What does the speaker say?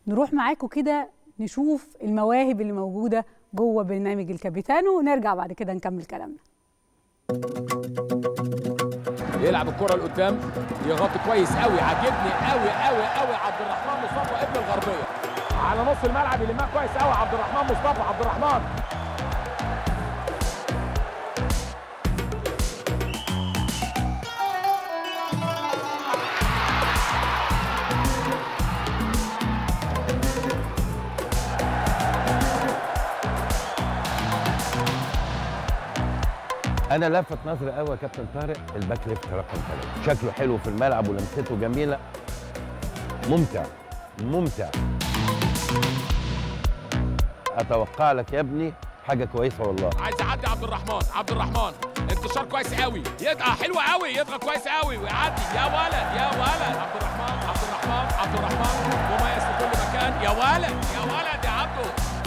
نروح معاكم كده نشوف المواهب اللي موجوده جوه برنامج الكابيتانو ونرجع بعد كده نكمل كلامنا يلعب الكره لقدام يغطي كويس قوي عاجبني قوي قوي قوي عبد الرحمن مصطفى ابن الغربيه على نص الملعب يلمها كويس قوي عبد الرحمن مصطفى عبد الرحمن انا لفت نظري قوي يا كابتن طارق الباك ليفت رقم ثلاثة شكله حلو في الملعب ولمسته جميله ممتع ممتع اتوقع لك يا ابني حاجه كويسه والله عايز يعدي عبد الرحمن عبد الرحمن انتشار كويس قوي يضغط حلو قوي يضغط كويس قوي ويعدي يا ولد يا ولد عبد الرحمن عبد الرحمن عبد الرحمن مميز في كل مكان يا ولد يا ولد يا عبده